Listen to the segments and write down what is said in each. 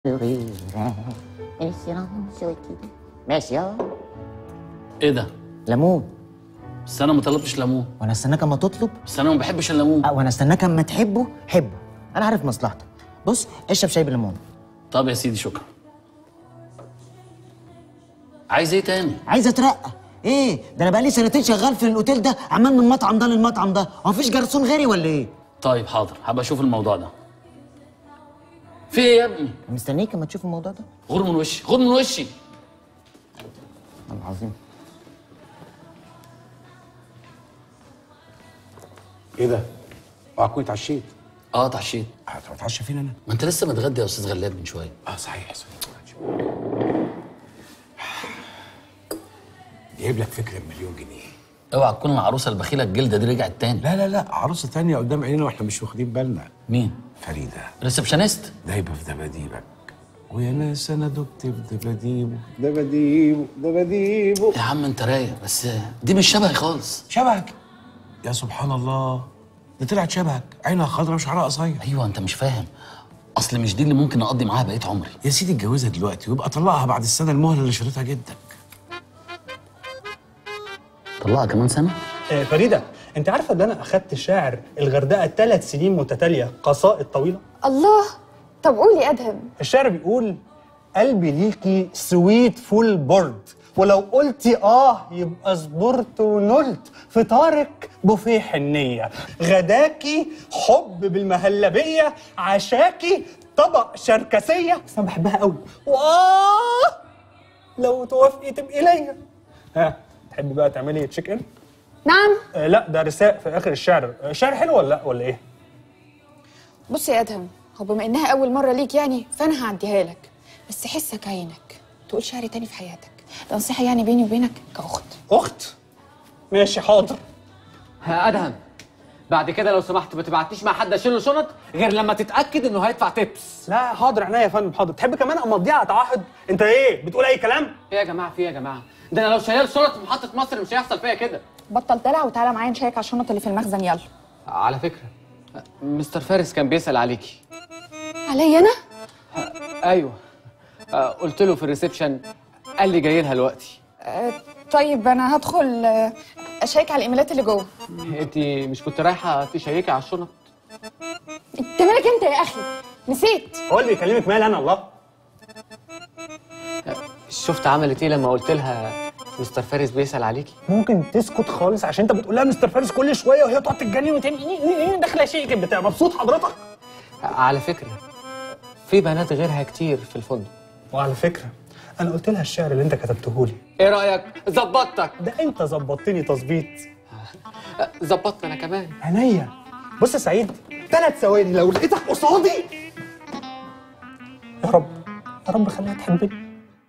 ماشي اه ايه ده؟ ليمون بس انا ما طلبتش ليمون وانا استناك اما تطلب بس انا ما بحبش الليمون أه، وانا استناك اما تحبه حبه انا عارف مصلحتك بص اشرب شاي بالليمون طب يا سيدي شكرا عايز ايه تاني؟ عايز اترقى ايه ده انا بقالي سنتين شغال في الاوتيل ده عمال من المطعم ده للمطعم ده هو مفيش جرسون غيري ولا ايه طيب حاضر هبقى اشوف الموضوع ده في ايه يا ابني؟ مستنيك اما تشوف الموضوع ده غور من وشي غور من وشي والله العظيم ايه ده؟ اوعى تكون اتعشيت اه اتعشيت هتروح اتعشى فين انا؟ ما انت لسه متغدى يا استاذ غلاب من شويه اه صحيح صحيح جايب لك فكره بمليون جنيه اوعى تكون العروسه البخيله الجلده دي رجعت تاني لا لا لا عروسه تانية قدام عينينا واحنا مش واخدين بالنا مين؟ فريده ريسبشنست دايبه في دباديبك ويا ناس انا دبت في دباديبه دباديبه دباديبه يا عم انت رايق بس دي مش شبهي خالص شبهك يا سبحان الله ده طلعت شبهك عينها خضرا وشعرها قصير ايوه انت مش فاهم اصل مش دي اللي ممكن اقضي معاها بقيه عمري يا سيدي اتجوزها دلوقتي ويبقى طلقها بعد السنه المهله اللي شريتها جدك طلقها كمان سنه آه، فريدة انت عارفة ان انا اخدت شاعر الغردقة ثلاث سنين متتالية قصائد طويلة الله طب قولي ادهم الشعر بيقول قلبي ليكي سويت فول بورد ولو قلتي اه يبقى صبرت ونلت فطارك بوفيه حنية غداكي حب بالمهلبية عشاكي طبق شركسية بس انا بحبها قوي واه لو توافقي تبقي ليا ها تحبي بقى تعملي تشيك ان نعم آه لا ده رساء في اخر الشعر آه، الشعر حلو ولا لا ولا ايه بص يا ادهم هو بما انها اول مره ليك يعني فانا هعديها لك بس حسك عينك تقول شعر تاني في حياتك ده نصيحه يعني بيني وبينك كاخت اخت ماشي حاضر ها ادهم بعد كده لو سمحت ما تبعتنيش مع حد اشيل له شنط غير لما تتاكد انه هيدفع تيبس لا حاضر عينيا يا فندم حاضر تحب كمان امضيها على تعهد انت ايه بتقول اي كلام ايه يا جماعه في ايه يا جماعه ده انا لو شايل شنط في محطه مصر مش هيحصل فيا كده بطل دلع وتعالى معايا نشيك على الشنط اللي في المخزن يلا على فكره مستر فارس كان بيسال عليكي عليا انا ايوه آه، قلت له في الريسبشن قال لي جاي لها دلوقتي آه طيب انا هدخل آه، اشيك على الايميلات اللي جوه انت مش كنت رايحه تشيكي على الشنط انت مالك انت يا اخي نسيت هو اللي بيكلمك مال انا الله شفت عملت ايه لما قلت لها مستر فارس بيسال عليكي ممكن تسكت خالص عشان انت بتقول لها مستر فارس كل شويه وهي تقعد تتجنن وتعمل داخله شيء بتاع مبسوط حضرتك على فكره في بنات غيرها كتير في الفندق وعلى فكره انا قلت لها الشعر اللي انت كتبته لي ايه رايك ظبطتك ده انت ظبطتني تظبيط آه، ظبطت انا كمان عينيا بص يا سعيد ثلاث ثواني لو لقيتك قصادي يا رب يا رب خليها تحبني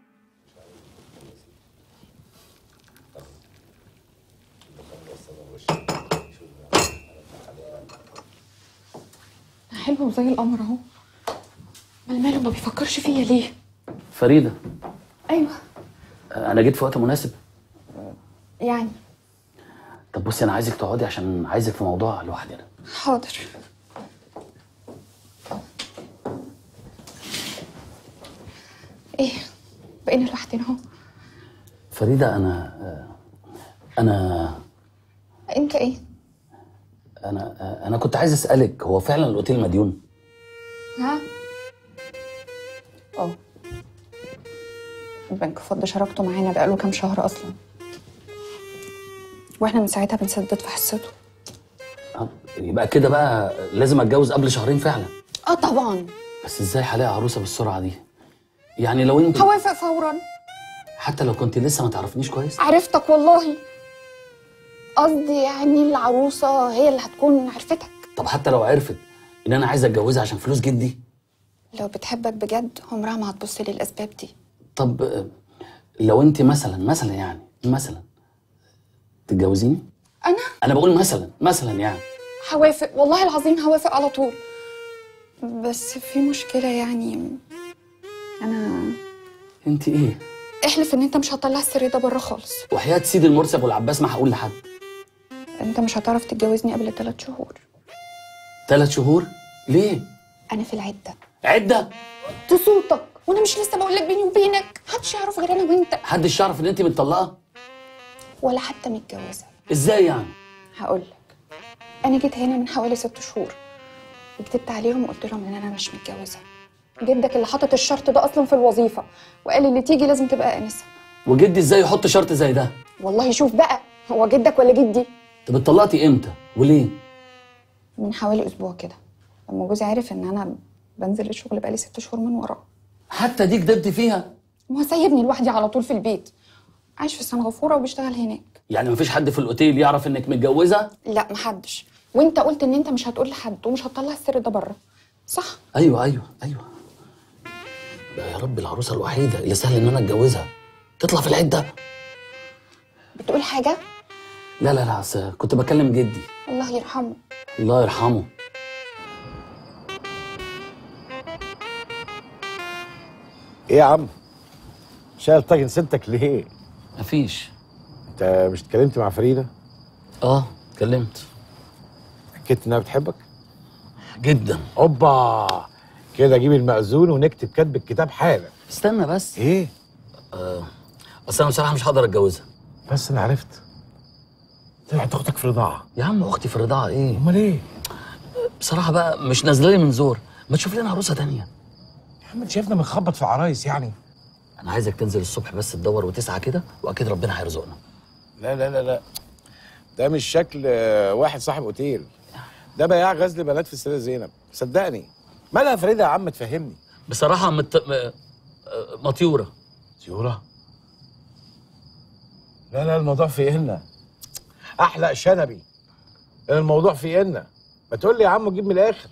حلو زي القمر اهو مال ماله ما بيفكرش فيا ليه فريده ايوه آه، انا جيت في وقت مناسب يعني طب بصي انا عايزك تقعدي عشان عايزك في موضوع لوحدنا حاضر ايه بقينا لوحدنا اهو فريده انا آه، انا انت ايه انا آه، انا كنت عايز اسالك هو فعلا الاوتيل مديون ها اه البنك فض شراكته معانا بقاله كام شهر اصلا واحنا من ساعتها بنسدد في حصته آه، يبقى كده بقى لازم اتجوز قبل شهرين فعلا اه طبعا بس ازاي هلاقي عروسه بالسرعه دي يعني لو انت هوافق فورا حتى لو كنت لسه ما تعرفنيش كويس عرفتك والله قصدي يعني العروسه هي اللي هتكون عرفتك طب حتى لو عرفت ان انا عايز اتجوزها عشان فلوس جدي لو بتحبك بجد عمرها ما هتبص للاسباب دي طب آه، لو انت مثلا مثلا يعني مثلا تتجوزيني انا انا بقول مثلا مثلا يعني هوافق والله العظيم هوافق على طول بس في مشكله يعني انا انت ايه احلف ان انت مش هتطلع السر ده بره خالص وحياة سيدي المرسب والعباس ما هقول لحد انت مش هتعرف تتجوزني قبل ثلاث شهور ثلاث شهور ليه انا في العده عده صوتك وانا مش لسه بقول لك بيني وبينك محدش يعرف غير انا وانت محدش يعرف ان انت متطلقه ولا حتى متجوزه ازاي يعني هقول لك انا جيت هنا من حوالي ست شهور وكتبت عليهم وقلت لهم ان انا مش متجوزه جدك اللي حاطط الشرط ده اصلا في الوظيفه وقال اللي تيجي لازم تبقى انسه وجدي ازاي يحط شرط زي ده والله شوف بقى هو جدك ولا جدي طب اتطلقتي امتى وليه من حوالي اسبوع كده لما جوزي عرف ان انا بنزل الشغل بقالي ست شهور من وراه حتى دي كدبتي فيها ما هو سايبني لوحدي على طول في البيت عايش في سنغافوره وبيشتغل هناك يعني مفيش حد في الاوتيل يعرف انك متجوزه لا محدش وانت قلت ان انت مش هتقول لحد ومش هتطلع السر ده بره صح ايوه ايوه ايوه ده يا رب العروسه الوحيده اللي سهل ان انا اتجوزها تطلع في العده بتقول حاجه لا لا لا أصل كنت بكلم جدي الله يرحمه الله يرحمه ايه يا عم شايل طاجن ستك ليه مفيش انت مش اتكلمت مع فريده اه اتكلمت اكدت انها بتحبك جدا اوبا كده اجيب المأذون ونكتب كتب الكتاب حالا استنى بس ايه اصل انا بصراحه مش هقدر اتجوزها بس انا عرفت طلعت اختك في رضاعه يا عم اختي في الرضاعه ايه امال ايه بصراحه بقى مش نازله لي من زور ما تشوف لنا عروسه تانية يا عم انت شايفنا بنخبط في عرايس يعني انا عايزك تنزل الصبح بس تدور وتسعى كده واكيد ربنا هيرزقنا لا لا لا لا ده مش شكل آه، واحد صاحب اوتيل ده بياع غزل بنات في السيده زينب صدقني مالها فريده يا عم تفهمني بصراحه مت... م... آه، مطيوره سيوره لا لا الموضوع في إلنا احلق شنبي الموضوع في إلنا ما تقول لي يا عم جيب من الاخر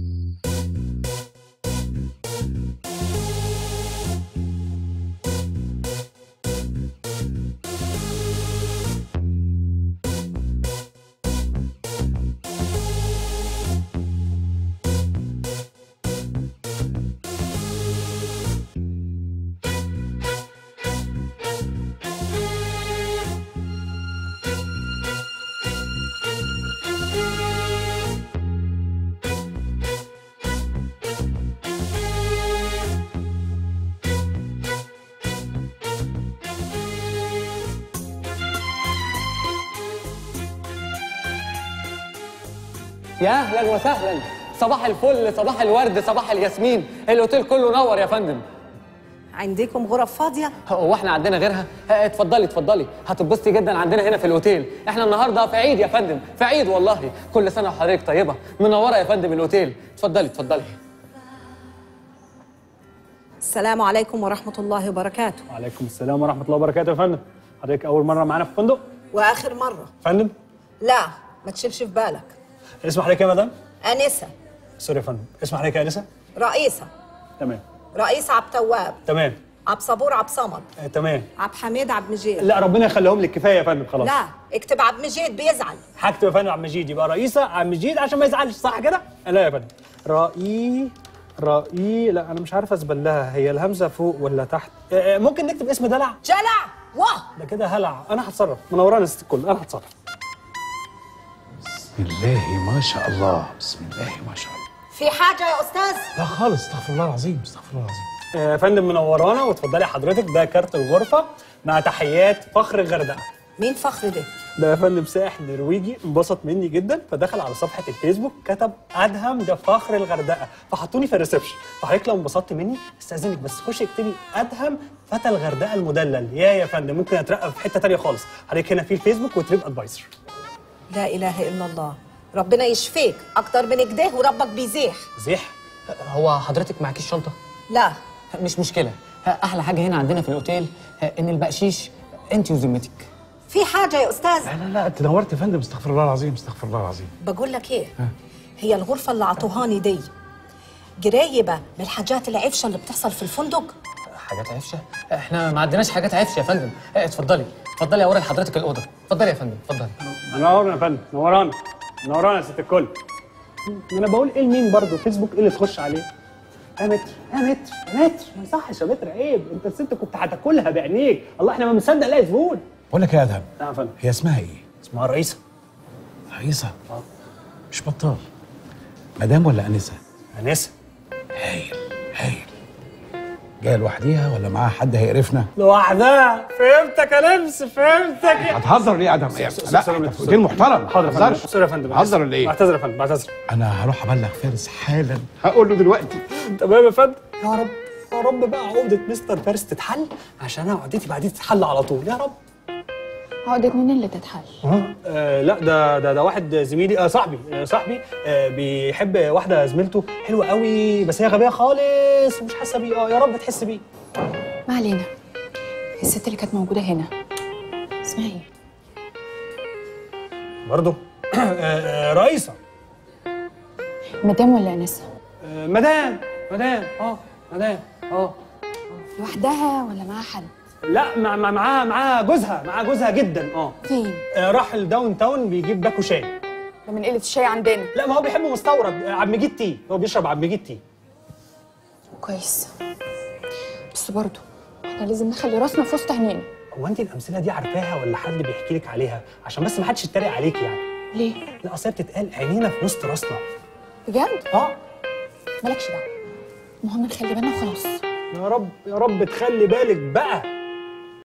يا اهلا وسهلا صباح الفل صباح الورد صباح الياسمين الاوتيل كله نور يا فندم عندكم غرف فاضية؟ هو احنا عندنا غيرها اه، اتفضلي اتفضلي هتتبسطي جدا عندنا هنا في الاوتيل احنا النهارده في عيد يا فندم في عيد والله كل سنه وحضرتك طيبه منوره يا فندم الاوتيل اتفضلي اتفضلي السلام عليكم ورحمة الله وبركاته وعليكم السلام ورحمه الله وبركاته يا فندم حضرتك اول مره معانا في فندق وآخر مرة فندم لا ما تشيلش في بالك اسم حضرتك إيه يا مدام أنسة سوري يا فندم اسم حضرتك يا انسه رئيسة تمام رئيس عبد تواب تمام عبد صبور عبد صمد آه، تمام عبد حميد عبد مجيد لا ربنا يخليهم لك كفايه يا فندم خلاص لا اكتب عبد مجيد بيزعل حاجته يا فندم عبد المجيد يبقى رئيسه عبد المجيد عشان ما يزعلش صح كده؟ لا يا فندم رئي رئي لا انا مش عارف اسبل لها هي الهمزه فوق ولا تحت آه، آه، ممكن نكتب اسم دلع جلع واه ده كده هلع انا هتصرف منورانا ست الكل انا هتصرف بسم الله ما شاء الله بسم الله ما شاء الله في حاجة يا أستاذ لا خالص استغفر الله العظيم استغفر الله العظيم آه، يا فندم منورانا وتفضلي حضرتك ده كارت الغرفه مع تحيات فخر الغردقه مين فخر ده؟ ده يا فندم سائح نرويجي انبسط مني جدا فدخل على صفحه الفيسبوك كتب ادهم ده فخر الغردقه فحطوني في الريسبشن فحضرتك لو انبسطت مني استاذنك بس خشي اكتبي ادهم فتى الغردقه المدلل يا يا فندم ممكن اترقى في حته تانية خالص حضرتك هنا في الفيسبوك وتريب ادفايزر لا إله إلا الله ربنا يشفيك أكتر من كده وربك بيزيح زيح هو حضرتك معكيش شنطه لا مش مشكله احلى حاجه هنا عندنا في الاوتيل ان البقشيش انت وذمتك في حاجة يا أستاذ لا لا لا انت نورت يا فندم استغفر الله العظيم استغفر الله العظيم بقول لك ايه هي الغرفة اللي عطوهاني دي قريبة من الحاجات العفشة اللي بتحصل في الفندق حاجات عفشه احنا ما عندناش حاجات عفشه يا فندم اه، اتفضلي اتفضلي اوري لحضرتك الاوضه اتفضلي يا فندم اتفضلي نورنا يا فندم نورانا نورانا يا ست الكل انا بقول ايه لمين برضه فيسبوك ايه اللي تخش عليه يا متر يا متر يا متر ما يصحش يا متر عيب انت الست كنت هتاكلها بعينيك الله احنا ما مصدق لا زبون بقول لك يا ادهم نعم يا فندم هي اسمها ايه؟ اسمها الرئيسه رئيسة مش بطال مدام ولا انسة؟ انسه هايل جايه لوحديها ولا معاها حد هيقرفنا لوحدها فهمتك يا لمس فهمتك هتهزر ليه يا ادم يعني لا انت في اوتيل محترم حاضر يا فندم هتهزرش سوري يا فندم هزر ولا ايه بعتذر يا فندم بعتذر انا هروح ابلغ فارس حالا هقول له دلوقتي تمام يا فندم يا رب يا رب بقى عقدة مستر فارس تتحل عشان انا عقدتي بعدين تتحل على طول يا رب عقدة مين اللي تتحل آه لا ده ده ده واحد زميلي آه صاحبي آه صاحبي آه بيحب واحده زميلته حلوه قوي بس هي غبيه خالص ومش حاسه بيه اه يا رب تحس بيه ما علينا الست اللي كانت موجودة هنا اسمها ايه؟ برضه آه آه رئيسه مدام ولا انسة؟ آه مدام مدام اه مدام اه لوحدها ولا معاها حد؟ لا مع مع معاها معاها جوزها معاها جوزها جدا اه فين؟ آه، راح الداون تاون بيجيب باكو شاي ده من قلة الشاي عندنا لا ما هو بيحب مستورد آه، عبد المجيد تي هو بيشرب عبد المجيد تي كويس بس برضه احنا لازم نخلي راسنا في وسط عينينا هو انت الامثله دي عارفاها ولا حد بيحكي لك عليها عشان بس ما حدش يتريق عليك يعني ليه؟ لا اصل هي بتتقال عينينا في وسط راسنا بجد؟ اه مالكش دعوة المهم نخلي بالنا وخلاص يا رب يا رب تخلي بالك بقى